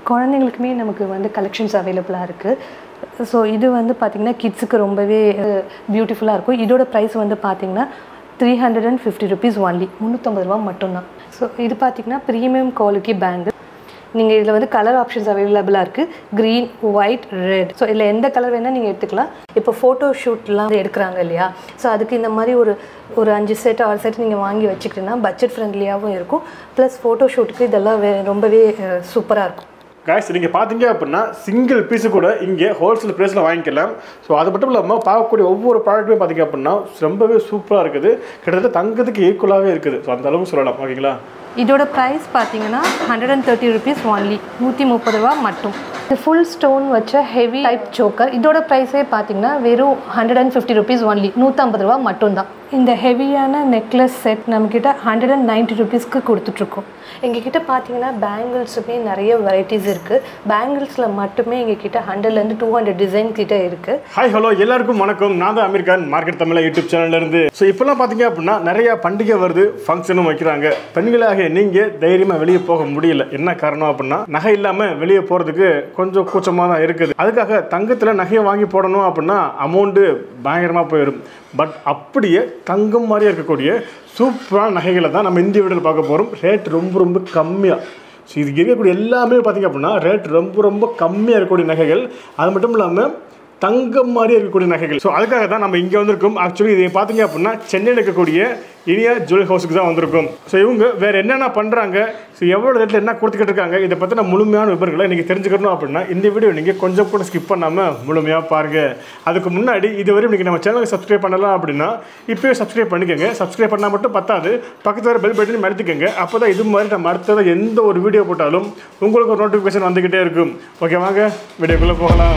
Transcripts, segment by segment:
குழந்தைங்களுக்குமே நமக்கு வந்து கலெக்ஷன்ஸ் அவைலபிளாக இருக்குது ஸோ இது வந்து பார்த்திங்கன்னா கிட்ஸுக்கு ரொம்பவே பியூட்டிஃபுல்லாக இருக்கும் இதோட ப்ரைஸ் வந்து பார்த்திங்கன்னா three hundred and fifty rupees only முந்நூற்றம்பது ரூபா மட்டும்தான் ஸோ இது பார்த்திங்கன்னா ப்ரீமியம் குவாலிட்டி பேங்கிள் நீங்கள் இதில் வந்து கலர் ஆப்ஷன்ஸ் அவைலபிளாக இருக்குது க்ரீன் ஒயிட் ரெட் ஸோ இதில் எந்த கலர் வேணால் நீங்கள் எடுத்துக்கலாம் இப்போ ஃபோட்டோ ஷூட்லாம் எடுக்கிறாங்க இல்லையா ஸோ அதுக்கு இந்த மாதிரி ஒரு ஒரு அஞ்சு செட் ஆறு செட் நீங்கள் வாங்கி வச்சுக்கிட்டீங்கன்னா பட்ஜெட் ஃப்ரெண்ட்லியாகவும் இருக்கும் ப்ளஸ் ஃபோட்டோ ஷூட்டுக்கு இதெல்லாம் வே ரொம்பவே சூப்பராக இருக்கும் காய்ஸ் நீங்கள் பார்த்தீங்க அப்படின்னா சிங்கிள் பீஸு கூட இங்கே ஹோல்சேல் ப்ரைஸில் வாங்கிக்கலாம் ஸோ அது மட்டும் இல்லாமல் பார்க்கக்கூடிய ஒவ்வொரு ப்ராடக்ட்டுமே பார்த்தீங்க அப்படின்னா ரொம்பவே சூப்பராக இருக்குது கிட்டத்தட்ட தங்கத்துக்கு ஈக்குவலாகவே இருக்குது ஸோ அந்த அளவுக்கு சொல்லலாம் ஓகேங்களா இதோட ப்ரைஸ் பார்த்தீங்கன்னா hundred and thirty rupees only நூற்றி முப்பது ரூபா மட்டும் இது ஃபுல் ஸ்டோன் வச்ச ஹெவி டைப் சோக்கர் இதோட ப்ரைஸே பார்த்தீங்கன்னா வெறும் hundred and fifty rupees only நூற்றம்பது ரூபா மட்டும்தான் இந்த ஹெவியான நெக்லஸ் செட் நம்மக்கிட்ட ஹண்ட்ரட் அண்ட் நைன்ட்டி ருபீஸ்க்கு கொடுத்துட்ருக்கோம் எங்ககிட்ட பார்த்தீங்கன்னா பேங்கிள்ஸுமே நிறைய வெரைட்டிஸ் இருக்குது பேங்கிள்ஸில் மட்டுமே எங்ககிட்ட ஹண்ட்ரட்லேருந்து டூ ஹண்ட்ரட் டிசைன் கிட்ட இருக்குது ஹாய் ஹலோ எல்லாருக்கும் வணக்கம் நான் தான் அமீர் கான் மார்க்கெட் தமிழ் யூடியூப் சேனல்ல இருந்து ஸோ இப்போல்லாம் பார்த்தீங்க அப்படின்னா நிறைய பண்டிகை வருது ஃபங்க்ஷனும் வைக்கிறாங்க பெண்களாக நீங்கள் தைரியமாக வெளியே போக முடியல என்ன காரணம் அப்படின்னா நகை இல்லாமல் வெளியே போகிறதுக்கு கொஞ்சம் கூச்சமாக தான் இருக்குது அதுக்காக தங்கத்தில் நகையை வாங்கி போடணும் அப்படின்னா அமௌண்ட்டு பயங்கரமாக போயிடும் பட் அப்படியே தங்கம் மாதிரியே இருக்கக்கூடிய சூப்பரான நகைகளை தான் நம்ம இந்த வீடியோவில் பார்க்க போகிறோம் ரேட் ரொம்ப ரொம்ப கம்மியாக ஸோ இதுக்கு இருக்கக்கூடிய எல்லாமே பார்த்திங்க அப்படின்னா ரேட் ரொம்ப ரொம்ப கம்மியாக இருக்கக்கூடிய நகைகள் அது மட்டும் இல்லாமல் தங்கம் மாதிரி இருக்கக்கூடிய நகைகள் ஸோ அதுக்காக தான் நம்ம இங்கே வந்திருக்கோம் ஆக்சுவலி இதை பார்த்தீங்க அப்படின்னா சென்னையில் இருக்கக்கூடிய இனியா ஜுவல் ஹவுஸுக்கு தான் வந்திருக்கோம் ஸோ இவங்க வேறு என்னென்ன பண்ணுறாங்க ஸோ எவ்வளோ ரேட்டில் என்ன கொடுத்துக்கிட்டு இருக்காங்க இதை பற்றின முழுமையான விவரங்களை நீங்கள் தெரிஞ்சுக்கணும் அப்படின்னா இந்த வீடியோ நீங்கள் கொஞ்சம் கூட ஸ்கிப் பண்ணாமல் முழுமையாக பாருங்கள் அதுக்கு முன்னாடி இதுவரை நீங்கள் நம்ம சேனலுக்கு சப்ஸ்கிரைப் பண்ணலாம் அப்படின்னா இப்போயே சப்ஸ்கிரைப் பண்ணிக்கோங்க சப்ஸ்கிரைப் பண்ணால் மட்டும் பத்தாது பக்கத்தில் வர பெல் பட்டன் அழுத்திக்கோங்க அப்போ தான் இது மாதிரி நம்ம அடுத்ததாக எந்த ஒரு வீடியோ போட்டாலும் உங்களுக்கு ஒரு நோட்டிஃபிகேஷன் வந்துக்கிட்டே இருக்கும் ஓகே வாங்க வீடியோக்குள்ளே போகலாம்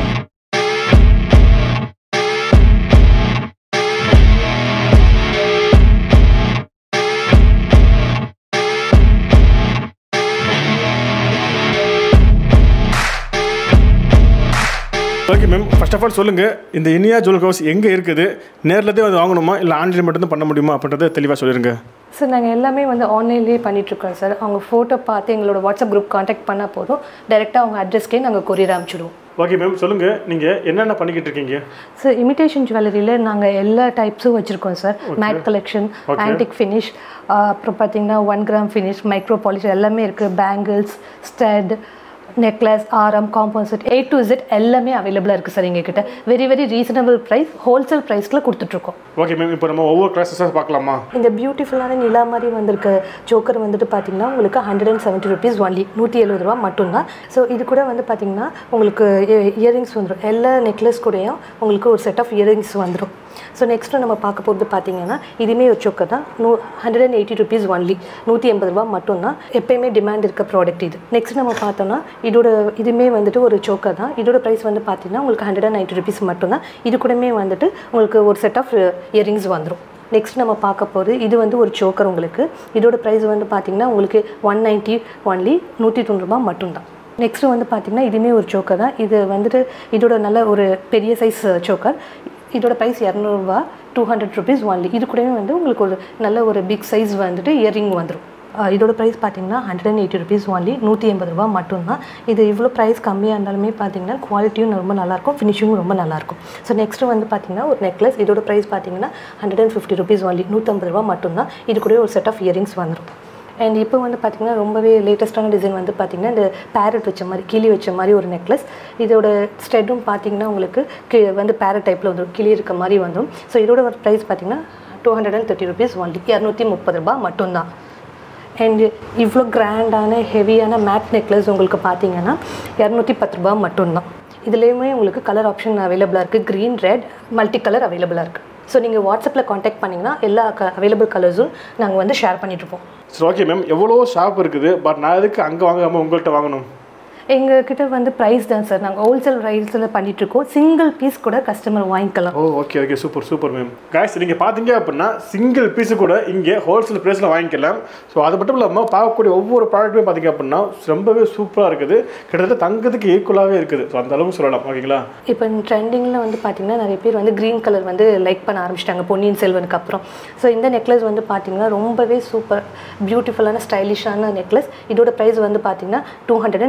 okay ma'am first of all சொல்லுங்கள் இந்த இனியா ஜுவல் ஹவுஸ் எங்கே இருக்குது நேரில் வந்து வாங்கணுமா இல்லை ஆன்லைன் மட்டும்தான் பண்ண முடியுமா அப்படின்றத தெளிவாக சொல்லிடுங்க சார் நாங்கள் எல்லாமே வந்து ஆன்லைன்லேயே பண்ணிகிட்ருக்கோம் சார் அவங்க ஃபோட்டோ பார்த்து எங்களோட வாட்ஸ்அப் குரூப் காண்டாக்ட் பண்ணால் போதும் டைரெக்டாக அவங்க அட்ரஸ்க்கே நாங்கள் கொரியர் அனுப்பிச்சிடுவோம் ஓகே மேம் சொல்லுங்கள் நீங்கள் என்னென்ன பண்ணிக்கிட்டு இருக்கீங்க சார் இமிடேஷன் ஜுவல்லரியில் நாங்கள் எல்லா டைப்ஸும் வச்சுருக்கோம் sir matte collection antique finish அப்புறம் பார்த்தீங்கன்னா one gram finish micro polish எல்லாமே இருக்குது பேங்கிள்ஸ் ஸ்டட் நெக்லஸ் ஆரம் காம்போசிட் ஏ டு Z எல்லாமே அவைலபிளாக இருக்குது சார் எங்ககிட்ட very very reasonable price wholesale ப்ரைஸில் கொடுத்துட்ருக்கோம் ஓகே மேம் இப்போ நம்ம ஒவ்வொரு கிளாஸஸாக பார்க்கலாமா இந்த பியூட்டிஃபுல்லான நிலா மாதிரி வந்திருக்க ஜோக்கர் வந்துட்டு பார்த்தீங்கன்னா உங்களுக்கு hundred and seventy rupees only நூற்றி எழுபது ரூபா மட்டும்தான் ஸோ இது கூட வந்து பார்த்தீங்கன்னா உங்களுக்கு இயரிங்ஸ் வந்துடும் எல்லா நெக்லஸ் கூடயும் உங்களுக்கு ஒரு செட் ஆஃப் இயரிங்ஸ் வந்துடும் ஸோ நெக்ஸ்ட்டு நம்ம பார்க்க போகிறது பார்த்தீங்கன்னா இதுவுமே ஒரு சோக்கர் தான் நூ hundred and eighty rupees only நூற்றி எண்பது ரூபா மட்டும்தான் எப்பயுமே டிமாண்ட் இருக்க ப்ராடக்ட் இது நெக்ஸ்ட் நம்ம பார்த்தோம்னா இதோட இதுவுமே வந்துட்டு ஒரு சோக்கர் தான் இதோட ப்ரைஸ் வந்து பார்த்தீங்கன்னா உங்களுக்கு ஹண்ட்ரட் அண்ட் நைன்ட்டி ருபீஸ் மட்டும்தான் இது கூடமே வந்துட்டு உங்களுக்கு ஒரு செட் ஆஃப் இயரிங்ஸ் வந்துடும் நெக்ஸ்ட் நம்ம பார்க்க போகிறது இது வந்து ஒரு சோக்கர் உங்களுக்கு இதோட ப்ரைஸ் வந்து பார்த்தீங்கன்னா உங்களுக்கு ஒன் நைன்ட்டி ஒன்லி நூற்றி தொண்ணூறு ரூபாய் மட்டும்தான் நெக்ஸ்ட்டு வந்து பார்த்தீங்கன்னா இதுவுமே ஒரு சோக்கர் தான் இது வந்துட்டு இதோட நல்ல ஒரு பெரிய சைஸ் சோக்கர் இதோட ப்ரைஸ் இரநூறுவா டூ ஹண்ட்ரட் ருபீஸ் ஒன்லி இது கூடவே வந்து உங்களுக்கு ஒரு நல்ல ஒரு பிக் சைஸ் வந்துட்டு இயரிங் வந்துடும் அஹ் இதோட ப்ரைஸ் பார்த்தீங்கன்னா hundred and eighty rupees only நூற்றி எண்பது ரூபா மட்டும்தான் இது இவ்வளோ ப்ரைஸ் கம்மியாக இருந்தாலுமே பார்த்தீங்கன்னா குவாலிட்டியும் ரொம்ப நல்லாயிருக்கும் ஃபினிஷிங்கும் ரொம்ப நல்லாயிருக்கும் ஸோ நெக்ஸ்ட்டு வந்து பார்த்தீங்கன்னா ஒரு நெக்லஸ் இதோட ப்ரைஸ் பார்த்தீங்கன்னா hundred and fifty rupees only நூற்றம்பது ரூபா மட்டும்தான் இது கூட ஒரு செட் ஆஃப் இயரிங்ஸ் வந்துடும் அண்ட் இப்போ வந்து பார்த்திங்கன்னா ரொம்பவே லேட்டஸ்ட்டான டிசைன் வந்து பார்த்திங்கன்னா இந்த பேரட் வச்ச மாதிரி கிளி வச்ச மாதிரி ஒரு நெக்லஸ் இதோட ஸ்டெட்டும் பார்த்திங்கன்னா உங்களுக்கு கி வந்து பேரட் டைப்பில் வந்துடும் கிளி இருக்க மாதிரி வந்துடும் ஸோ இதோட ப்ரைஸ் பார்த்திங்கன்னா two hundred and thirty rupees only இரநூத்தி முப்பது ரூபாய் மட்டும்தான் அண்ட் இவ்வளோ கிராண்டான ஹெவியான மேட் நெக்லஸ் உங்களுக்கு பார்த்தீங்கன்னா இரநூத்தி பத்து ரூபா மட்டும்தான் இதுலேயுமே உங்களுக்கு கலர் ஆப்ஷன் அவைலபிளாக இருக்குது க்ரீன் ரெட் மல்டி கலர் அவைலபிளாக இருக்குது ஸோ நீங்கள் வாட்ஸ்அப்பில் காண்டாக்ட் பண்ணிங்கன்னா எல்லா க அவைலபிள் கலர்ஸும் நாங்கள் வந்து ஷேர் பண்ணிட்டுருப்போம் சரி ஓகே மேம் எவ்வளோ ஷாப் இருக்குது பட் நான் எதுக்கு அங்கே வாங்காமல் உங்கள்கிட்ட வாங்கணும் எங்ககிட்ட வந்து ப்ரைஸ் தான் சார் நாங்கள் ஹோல்சேல் ப்ரைஸில் பண்ணிகிட்ருக்கோம் சிங்கிள் பீஸ் கூட கஸ்டமர் வாங்கிக்கலாம் oh okay okay super super ma'am guys நீங்கள் பார்த்தீங்க அப்படின்னா சிங்கிள் பீஸு கூட இங்கே ஹோல்சேல் ப்ரைஸில் வாங்கிக்கலாம் ஸோ அது மட்டும் இல்லாமல் பார்க்கக்கூடிய ஒவ்வொரு ப்ராடக்ட்டுமே பார்த்தீங்க அப்படின்னா ரொம்பவே சூப்பராக இருக்குது கிட்டத்தட்ட தங்கத்துக்கு ஈக்குவலாகவே இருக்குது ஸோ அந்த அளவுக்கு சொல்லலாம் ஓகேங்களா இப்போ ட்ரெண்டிங்கில் வந்து பார்த்திங்கன்னா நிறைய பேர் வந்து க்ரீன் கலர் வந்து லைக் பண்ண ஆரம்பிச்சிட்டாங்க பொன்னியின் செல்வனுக்கு அப்புறம் ஸோ இந்த நெக்லஸ் வந்து பார்த்திங்கன்னா ரொம்பவே சூப்பர் பியூட்டிஃபுல்லான ஸ்டைலிஷான நெக்லஸ் இதோட ப்ரைஸ் வந்து பார்த்திங்கன்னா two hundred and ten rupees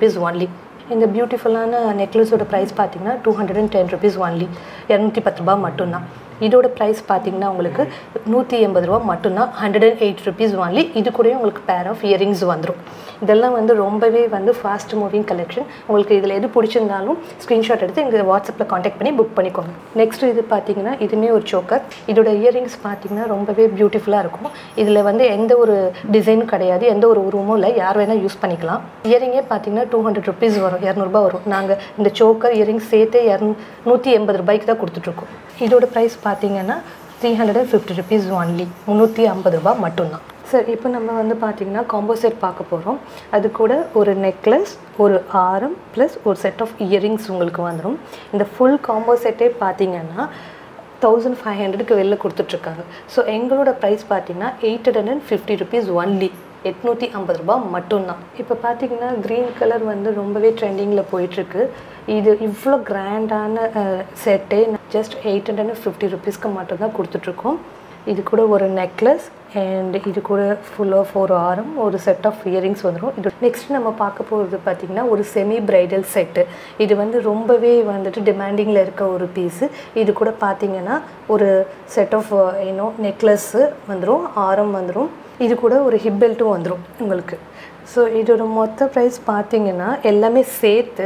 rupees only இந்த பியூட்டிஃபுல்லான நெக்லஸோட ப்ரைஸ் பார்த்தீங்கன்னா two hundred and ten rupees only இரநூத்தி பத்து ரூபா மட்டும்தான் இதோட ப்ரைஸ் பார்த்தீங்கன்னா உங்களுக்கு நூற்றி எண்பது ரூபா மட்டும்தான் hundred and eight rupees only இது கூடயே உங்களுக்கு பேர் ஆஃப் இயரிங்ஸ் வந்துடும் இதெல்லாம் வந்து ரொம்பவே வந்து ஃபாஸ்ட் மூவிங் கலெக்ஷன் உங்களுக்கு இதில் எது பிடிச்சிருந்தாலும் ஸ்க்ரீன்ஷாட் எடுத்து எங்கள் வாட்ஸ்அப்பில் காண்டாக்ட் பண்ணி புக் பண்ணிக்கோங்க நெக்ஸ்ட் இது பார்த்தீங்கன்னா இதுவுமே ஒரு சோக்கர் இதோட இயரிங்ஸ் பார்த்தீங்கன்னா ரொம்பவே பியூட்டிஃபுல்லாக இருக்கும் இதில் வந்து எந்த ஒரு டிசைனும் கிடையாது எந்த ஒரு உருவமும் இல்லை யார் வேணால் யூஸ் பண்ணிக்கலாம் இயரிங்கே பார்த்தீங்கன்னா டூ ஹண்ட்ரட் ருபீஸ் வரும் இரநூறுபா வரும் நாங்கள் இந்த சோக்கர் இயரிங்ஸ் சேர்த்து இரநூ நூற்றி எண்பது ரூபாய்க்கு தான் கொடுத்துட்ருக்கோம் இதோட ப்ரைஸ் பார்த்தீங்கன்னா three hundred and fifty rupees only முந்நூற்றி ஐம்பது ரூபா மட்டும்தான் சார் இப்போ நம்ம வந்து பார்த்தீங்கன்னா காம்போ செட் பார்க்க போகிறோம் அது கூட ஒரு நெக்லஸ் ஒரு ஆரம் ப்ளஸ் ஒரு செட் ஆஃப் இயரிங்ஸ் உங்களுக்கு வந்துடும் இந்த ஃபுல் காம்போ செட்டே பார்த்தீங்கன்னா தௌசண்ட் ஃபைவ் ஹண்ட்ரடுக்கு வெளில கொடுத்துட்ருக்காங்க ஸோ எங்களோட ப்ரைஸ் பார்த்தீங்கன்னா eight hundred and fifty rupees only எட்நூற்றி ஐம்பது ரூபா மட்டும்தான் இப்போ பார்த்தீங்கன்னா க்ரீன் கலர் வந்து ரொம்பவே ட்ரெண்டிங்கில் போயிட்டுருக்கு இது இவ்வளோ கிராண்டான செட்டே just eight hundred and fifty ருபீஸ்க்கு மட்டும்தான் கொடுத்துட்ருக்கோம் இது கூட ஒரு நெக்லஸ் அண்ட் இது கூட ஃபுல் ஆஃப் ஒரு ஆரம் ஒரு செட் ஆஃப் இயரிங்ஸ் வந்துடும் இது நெக்ஸ்ட் நம்ம பார்க்க போகிறது பார்த்திங்கன்னா ஒரு செமி பிரைடல் செட்டு இது வந்து ரொம்பவே வந்துட்டு டிமாண்டிங்கில் இருக்க ஒரு பீஸு இது கூட பார்த்தீங்கன்னா ஒரு செட் ஆஃப் ஏன்னோ நெக்லஸ்ஸு வந்துடும் ஆரம் வந்துடும் இது கூட ஒரு ஹிப் பெல்ட்டும் வந்துடும் உங்களுக்கு ஸோ இதோட மொத்த ப்ரைஸ் பார்த்தீங்கன்னா எல்லாமே சேர்த்து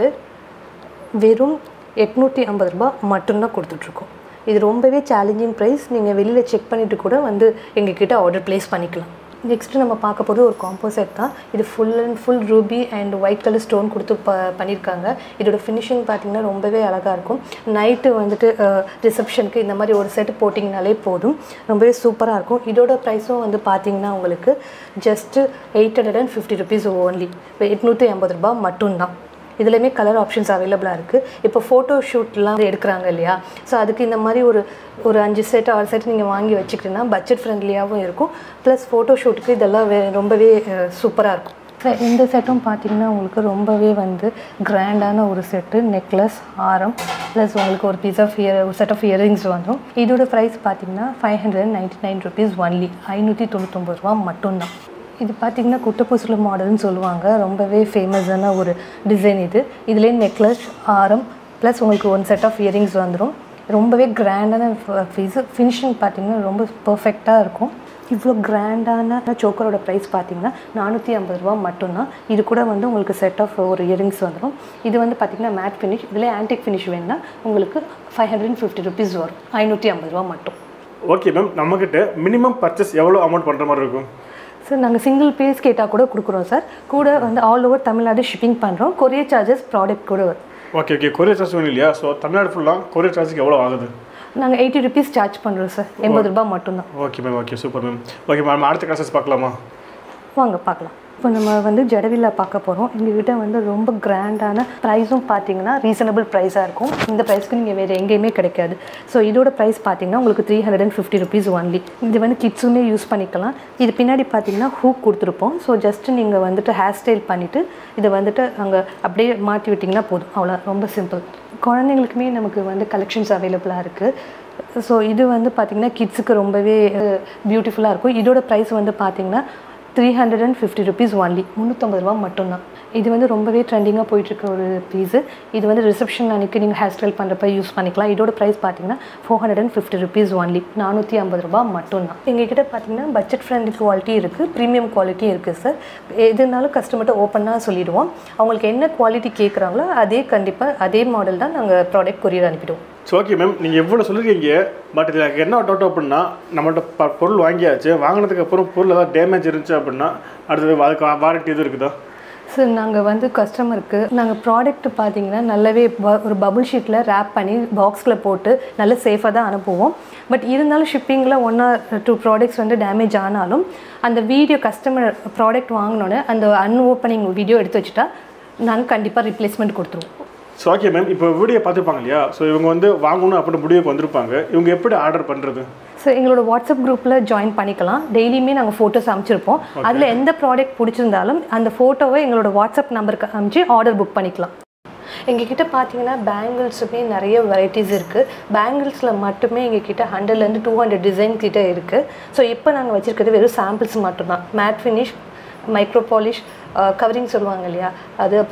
வெறும் எட்நூற்றி ஐம்பது ரூபா மட்டும்தான் கொடுத்துட்ருக்கோம் இது ரொம்பவே சேலஞ்சிங் ப்ரைஸ் நீங்கள் வெளியில் செக் பண்ணிவிட்டு கூட வந்து எங்ககிட்ட ஆர்டர் ப்ளேஸ் பண்ணிக்கலாம் நெக்ஸ்ட்டு நம்ம பார்க்க போகிறது ஒரு காம்போசெட் தான் இது full and full ruby and white colour stone கொடுத்து ப பண்ணியிருக்காங்க இதோட ஃபினிஷிங் பார்த்திங்கன்னா ரொம்பவே அழகாக இருக்கும் நைட்டு வந்துட்டு ரிசப்ஷனுக்கு இந்த மாதிரி ஒரு செட் போட்டிங்கனாலே போதும் ரொம்பவே சூப்பராக இருக்கும் இதோட ப்ரைஸும் வந்து பார்த்திங்கன்னா உங்களுக்கு just eight hundred and fifty rupees only எட்நூற்றி ஐம்பது ரூபா மட்டும்தான் இதுலேயுமே கலர் ஆப்ஷன்ஸ் அவைலபிளாக இருக்குது இப்போ ஃபோட்டோ ஷூட்லாம் எடுக்கிறாங்க இல்லையா ஸோ அதுக்கு இந்த மாதிரி ஒரு ஒரு அஞ்சு செட் ஆறு செட் நீங்கள் வாங்கி வச்சுக்கிட்டீங்கன்னா பட்ஜெட் ஃப்ரெண்ட்லியாகவும் இருக்கும் ப்ளஸ் ஃபோட்டோ ஷூட்டுக்கு இதெல்லாம் வே ரொம்பவே சூப்பராக இருக்கும் ஸோ இந்த செட்டும் பார்த்தீங்கன்னா உங்களுக்கு ரொம்பவே வந்து கிராண்டான ஒரு செட்டு நெக்லஸ் ஆரம் ப்ளஸ் உங்களுக்கு ஒரு பீஸ் ஆஃப் இயர் ஒரு செட் ஆஃப் இயரிங்ஸ் வந்துடும் இதோட ப்ரைஸ் பார்த்தீங்கன்னா five hundred and ninety nine rupees only ஐநூற்றி தொண்ணூத்தொம்பது ரூபா மட்டும்தான் இது பார்த்திங்கன்னா குட்டப்பூசல மாடல்னு சொல்லுவாங்க ரொம்பவே ஃபேமஸான ஒரு டிசைன் இது இதுலேயே நெக்லஸ் ஆரம் ப்ளஸ் உங்களுக்கு ஒன் செட் ஆஃப் இயரிங்ஸ் வந்துடும் ரொம்பவே கிராண்டான ஃபீஸு ஃபினிஷிங் பார்த்திங்கன்னா ரொம்ப பர்ஃபெக்டாக இருக்கும் இவ்வளோ கிராண்டான சோக்கரோட ப்ரைஸ் பார்த்தீங்கன்னா நானூற்றி ஐம்பது ரூபா மட்டும்தான் இது கூட வந்து உங்களுக்கு செட் ஆஃப் ஒரு இயரிங்ஸ் வந்துடும் இது வந்து பார்த்திங்கன்னா மேட் ஃபினிஷ் இதில் ஆன்டிக் ஃபினிஷ் வேணுன்னா உங்களுக்கு five hundred and fifty rupees வரும் ஐநூற்றி ஐம்பது ரூபா மட்டும் ஓகே மேம் நம்மக்கிட்ட மினிமம் பர்ச்சேஸ் எவ்வளோ அமௌண்ட் பண்ணுற மாதிரி இருக்கும் சார் நாங்கள் சிங்கிள் பீஸ் கேட்டால் கூட கொடுக்குறோம் சார் கூட வந்து ஆல் ஓவர் தமிழ்நாடு ஷிப்பிங் பண்ணுறோம் கொரியர் சார்ஜஸ் ப்ராடக்ட் கூட வரும் ஓகே ஓகே கொரியர் சார்ஜ் வேணும் இல்லையா ஸோ தமிழ்நாடு ஃபுல்லாக கொரியர் சார்ஜுக்கு எவ்வளோ ஆகுது நாங்கள் எயிட்டி ருபீஸ் சார்ஜ் பண்ணுறோம் சார் எண்பது ரூபாய் மட்டும்தான் okay ma'am okay super ma'am okay ma'am அடுத்த கிளாஸஸ் பார்க்கலாமா வாங்க பார்க்கலாம் இப்போ நம்ம வந்து ஜடவில்லா பார்க்க போகிறோம் எங்ககிட்ட வந்து ரொம்ப கிராண்டான ப்ரைஸும் பார்த்தீங்கன்னா ரீசனபிள் ப்ரைஸாக இருக்கும் இந்த ப்ரைஸ்க்கு நீங்கள் வேறு எங்கேயுமே கிடைக்காது ஸோ இதோட ப்ரைஸ் பார்த்தீங்கன்னா உங்களுக்கு three hundred and fifty rupees only இது வந்து கிட்ஸுமே யூஸ் பண்ணிக்கலாம் இது பின்னாடி பார்த்தீங்கன்னா ஹூக் கொடுத்துருப்போம் ஸோ ஜஸ்ட்டு நீங்கள் வந்துட்டு ஹேர் ஸ்டைல் பண்ணிவிட்டு இதை வந்துட்டு அங்கே அப்படியே மாட்டி விட்டிங்கன்னா போதும் அவ்வளோ ரொம்ப சிம்பிள் குழந்தைங்களுக்குமே நமக்கு வந்து கலெக்ஷன்ஸ் அவைலபிளாக இருக்குது ஸோ இது வந்து பார்த்திங்கன்னா கிட்ஸுக்கு ரொம்பவே பியூட்டிஃபுல்லாக இருக்கும் இதோட ப்ரைஸ் வந்து பார்த்திங்கன்னா three hundred and fifty rupees only முந்நூற்றம்பது ரூபா மட்டும்தான் இது வந்து ரொம்பவே ட்ரெண்டிங்காக போயிட்டுருக்க ஒரு பீஸு இது வந்து ரிசப்ஷன் அன்றைக்கி நீங்கள் ஹேர் ஸ்டைல் பண்ணுறப்ப யூஸ் பண்ணிக்கலாம் இதோட ப்ரைஸ் பார்த்தீங்கன்னா four hundred and fifty rupees only நானூற்றி ஐம்பது ரூபா மட்டும்தான் எங்ககிட்ட பார்த்தீங்கன்னா பட்ஜெட் ஃப்ரெண்ட்லி குவாலிட்டி இருக்குது ப்ரீமியம் குவாலிட்டி இருக்குது சார் எது இருந்தாலும் கஸ்டமர்கிட்ட ஓப்பனாக சொல்லிடுவோம் அவங்களுக்கு என்ன குவாலிட்டி கேட்குறாங்களோ அதே கண்டிப்பாக அதே மாடல் தான் நாங்கள் ப்ராடக்ட் கொரியர் அனுப்பிடுவோம் ஸோ ஓகே மேம் நீங்கள் எவ்வளோ சொல்லியிருக்கீங்க பட் இதில் எனக்கு என்ன டவுட் அப்படின்னா நம்மள்ட்ட ப பொருள் வாங்கியாச்சு வாங்கினதுக்கு அப்புறம் பொருள் ஏதாவது டேமேஜ் இருந்துச்சு அப்படின்னா அடுத்தது அதுக்கு வாரண்டி எதுவும் இருக்குதா சார் நாங்கள் வந்து கஸ்டமருக்கு நாங்கள் ப்ராடக்ட் பார்த்தீங்கன்னா நல்லாவே ப- ஒரு பபுள் ஷீட்டில் ரேப் பண்ணி பாக்ஸில் போட்டு நல்ல சேஃபாக தான் அனுப்புவோம் பட் இருந்தாலும் ஷிப்பிங்கில் ஒன் ஆர் டூ ப்ராடக்ட்ஸ் வந்து டேமேஜ் ஆனாலும் அந்த வீடியோ கஸ்டமர் ப்ராடக்ட் வாங்கினோன்னே அந்த அன்ஓப்பனிங் வீடியோ எடுத்து வச்சுட்டா நாங்கள் கண்டிப்பாக ரிப்ளேஸ்மெண்ட் கொடுத்துருவோம் ஸோ ஓகே மேம் இப்போ வீடியோ பார்த்துருப்பாங்க இல்லையா ஸோ இவங்க வந்து வாங்கணும் அப்படின்னு முடிவுக்கு வந்திருப்பாங்க இவங்க எப்படி ஆர்டர் பண்ணுறது ஸோ எங்களோட வாட்ஸ்அப் குரூப்பில் ஜாயின் பண்ணிக்கலாம் டெய்லியுமே நாங்கள் ஃபோட்டோஸ் அனுப்பிச்சிருப்போம் அதில் எந்த ப்ராடக்ட் பிடிச்சிருந்தாலும் அந்த ஃபோட்டோவை எங்களோட வாட்ஸ்அப் நம்பருக்கு அனுப்பிச்சு ஆர்டர் புக் பண்ணிக்கலாம் எங்ககிட்ட பார்த்தீங்கன்னா பேங்கிள்ஸுமே நிறைய வெரைட்டிஸ் இருக்குது பேங்கிள்ஸில் மட்டுமே எங்ககிட்ட ஹண்ட்ரட்லேருந்து டூ ஹண்ட்ரட் டிசைன் கிட்ட இருக்குது ஸோ இப்போ நாங்கள் வச்சுருக்கிறது வெறும் சாம்பிள்ஸ் மட்டும்தான் matte finish micro polish covering சொல்லுவாங்க இல்லையா அது அப்புறம்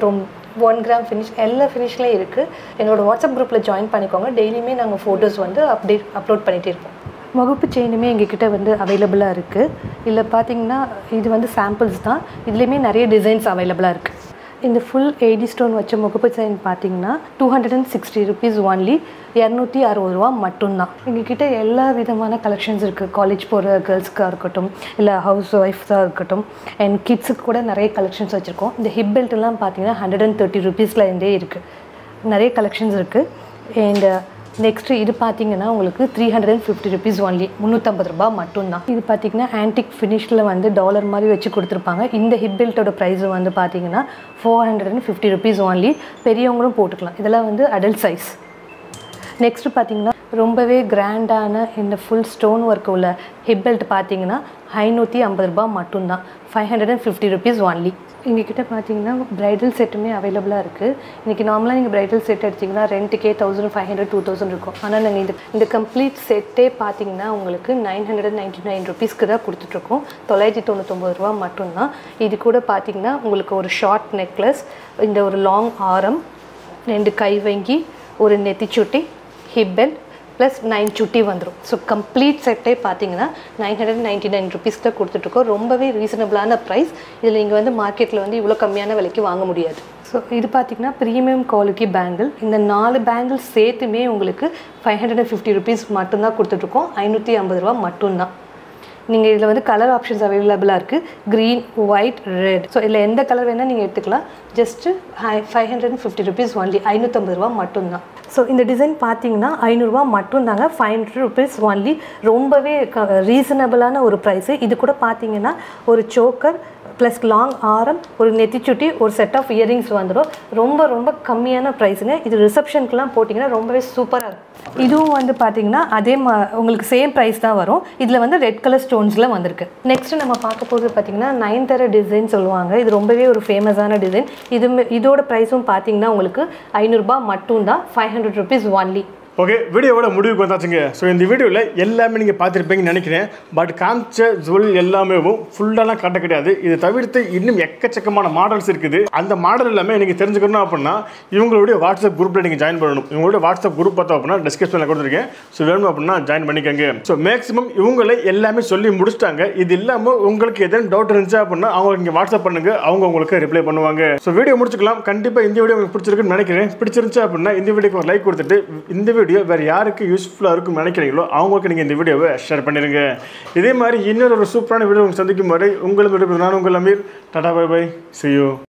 ஒன் கிராம் ஃபினிஷ் எல்லா ஃபினிஷ்லேயும் இருக்குது என்னோட வாட்ஸ்அப் குரூப்பில் ஜாயின் பண்ணிக்கோங்க டெய்லியுமே நாங்கள் ஃபோட்டோஸ் வந்து அப்டேட் அப்லோட் பண்ணிகிட்டே இருப்போம் முகப்பு செயினுமே எங்ககிட்ட வந்து அவைலபிளாக இருக்குது இதில் பார்த்தீங்கன்னா இது வந்து சாம்பிள்ஸ் தான் இதுலேயுமே நிறைய டிசைன்ஸ் அவைலபிளாக இருக்குது இந்த ஃபுல் எயிட்டி ஸ்டோன் வச்ச முகப்பு செயின் பார்த்தீங்கன்னா two hundred and sixty rupees only இரநூத்தி அறுபது ரூபா மட்டும்தான் எங்ககிட்ட எல்லா விதமான கலெக்ஷன்ஸ் இருக்குது காலேஜ் போகிற கேர்ள்ஸ்க்காக இருக்கட்டும் இல்லை ஹவுஸ் ஒய்ஃப்ஸாக இருக்கட்டும் அண்ட் கிட்ஸுக்கு கூட நிறைய கலெக்ஷன்ஸ் வச்சுருக்கோம் இந்த ஹிப் பெல்ட் எல்லாம் பார்த்தீங்கன்னா ஹண்ட்ரட் அண்ட் தேர்ட்டி ருபீஸில் இருந்தே இருக்குது நிறைய கலெக்ஷன்ஸ் இருக்குது அண்ட் நெக்ஸ்ட்டு இது பார்த்தீங்கன்னா உங்களுக்கு three hundred and fifty rupees only முந்நூற்றம்பது ரூபா மட்டும்தான் இது பார்த்தீங்கன்னா ஆன்டிக் ஃபினிஷில் வந்து டாலர் மாதிரி வச்சு கொடுத்துருப்பாங்க இந்த ஹிப் பெல்ட்டோட ப்ரைஸ் வந்து பார்த்தீங்கன்னா four hundred and fifty rupees only பெரியவங்களும் போட்டுக்கலாம் இதெல்லாம் வந்து அடல்ட் சைஸ் நெக்ஸ்ட்டு பார்த்தீங்கன்னா ரொம்பவே கிராண்டான இந்த ஃபுல் ஸ்டோன் ஒர்க் உள்ள ஹிப் பெல்ட் பார்த்தீங்கன்னா ஐநூற்றி ஐம்பது ரூபா மட்டும்தான் five hundred and fifty rupees only எங்ககிட்ட பார்த்தீங்கன்னா ப்ரைடல் செட்டுமே அவைலபிளாக இருக்குது இன்றைக்கி நார்மலாக நீங்கள் ப்ரைடல் செட் எடுத்திங்கன்னா ரெண்ட்டுக்கே thousand five hundred two thousand இருக்கும் ஆனால் நாங்கள் இந்த இந்த கம்ப்ளீட் செட்டே பார்த்தீங்கன்னா உங்களுக்கு நைன் ஹண்ட்ரட் நைன்ட்டி நைன் ருபீஸ்க்கு தான் கொடுத்துட்ருக்கோம் தொள்ளாயிரத்தி தொண்ணூத்தொம்பது ரூபா மட்டும்தான் இது கூட பார்த்தீங்கன்னா உங்களுக்கு ஒரு ஷார்ட் நெக்லஸ் இந்த ஒரு லாங் ஆரம் ரெண்டு கை வங்கி ஒரு நெத்திச்சுட்டி ஹிப் பெல்ட் ப்ளஸ் நைன் சுட்டி வந்துடும் ஸோ கம்ப்ளீட் செட்டே பார்த்தீங்கன்னா nine hundred ninety nine rupees தான் கொடுத்துட்ருக்கோம் ரொம்பவே ரீசனபிளான ப்ரைஸ் இதில் நீங்கள் வந்து மார்க்கெட்டில் வந்து இவ்வளோ கம்மியான விலைக்கு வாங்க முடியாது ஸோ இது பார்த்தீங்கன்னா ப்ரீமியம் குவாலிட்டி பேங்கிள் இந்த நாலு பேங்கிள் சேர்த்துமே உங்களுக்கு five hundred and fifty rupees மட்டும்தான் கொடுத்துட்ருக்கோம் ஐநூற்றி ஐம்பது ரூபா மட்டும்தான் நீங்கள் இதில் வந்து கலர் ஆப்ஷன்ஸ் அவைலபிளாக இருக்குது க்ரீன் ஒயிட் ரெட் ஸோ இதில் எந்த கலர் வேணால் நீங்கள் எடுத்துக்கலாம் just five hundred and fifty rupees only ஐநூற்றம்பது ரூபா மட்டும்தான் ஸோ இந்த டிசைன் பார்த்தீங்கன்னா ஐநூறுரூவா மட்டும்தாங்க ஃபைவ் ஹண்ட்ரட் ருபீஸ் ஒன்லி ரொம்பவே ரீசனபிளான ஒரு ப்ரைஸு இது கூட பார்த்தீங்கன்னா ஒரு சோக்கர் ப்ளஸ் லாங் ஆரம் ஒரு நெத்திச்சுட்டி ஒரு செட் ஆஃப் இயரிங்ஸ் வந்துடும் ரொம்ப ரொம்ப கம்மியான ப்ரைஸுங்க இது ரிசப்ஷனுக்குலாம் போட்டிங்கன்னா ரொம்பவே சூப்பராக இருக்கும் இதுவும் வந்து பார்த்தீங்கன்னா அதே மா உங்களுக்கு சேம் ப்ரைஸ் தான் வரும் இதில் வந்து ரெட் கலர் ஸ்டோன்ஸில் வந்திருக்கு நெக்ஸ்ட் நம்ம பார்க்க போகிறது பார்த்தீங்கன்னா நைன் தர டிசைன் சொல்லுவாங்க இது ரொம்பவே ஒரு ஃபேமஸான டிசைன் இது இதோட ப்ரைஸும் பார்த்தீங்கன்னா உங்களுக்கு ஐநூறுரூபா மட்டும்தான் five hundred rupees only okay வீடியோவோட முடிவுக்கு வந்தாச்சுங்க ஸோ இந்த வீடியோவில் எல்லாமே நீங்கள் பார்த்துருப்பீங்கன்னு நினைக்கிறேன் பட் காமிச்ச ஜுவல் எல்லாமே ஃபுல்லாலாம் காட்ட கிடையாது இது தவிர்த்து இன்னும் எக்கச்சக்கமான மாடல்ஸ் இருக்குது அந்த மாடல் எல்லாமே நீங்கள் தெரிஞ்சுக்கணும் அப்படின்னா இவங்களுடைய வாட்ஸ்அப் குரூப்பில் நீங்கள் ஜாயின் பண்ணணும் இவங்களுடைய வாட்ஸ்அப் குரூப் பார்த்தோம் அப்படின்னா டிஸ்கிரிப்ஷனில் கொடுத்துருக்கேன் ஸோ வேணும் அப்படின்னா ஜாயின் பண்ணிக்கோங்க ஸோ மேக்ஸிமம் இவங்களே எல்லாமே சொல்லி முடிச்சிட்டாங்க இது இல்லாமல் உங்களுக்கு எதுவும் டவுட் இருந்துச்சு அப்படின்னா அவங்க இங்கே வாட்ஸ்அப் பண்ணுங்க அவங்க உங்களுக்கு ரிப்ளை பண்ணுவாங்க ஸோ வீடியோ முடிச்சுக்கலாம் கண்டிப்பாக இந்த வீடியோ உங்களுக்கு பிடிச்சிருக்குன்னு நினைக்கிறேன் பிடிச்சிருந்துச்சு அப்படின்னா இந்த வீடியோக்கு ஒரு லைக் கொடுத்துட்டு இந்த வீடியோ வேறு யாருக்கு யூஸ்ஃபுல்லாக இருக்கும்னு நினைக்கிறீங்களோ அவங்களுக்கு நீங்கள் இந்த வீடியோவை ஷேர் பண்ணிடுங்க இதே மாதிரி இன்னொரு ஒரு சூப்பரான வீடியோ உங்களுக்கு சந்திக்கும் வரை உங்களுக்கு நான் உங்கள் Aamir tata bye bye see you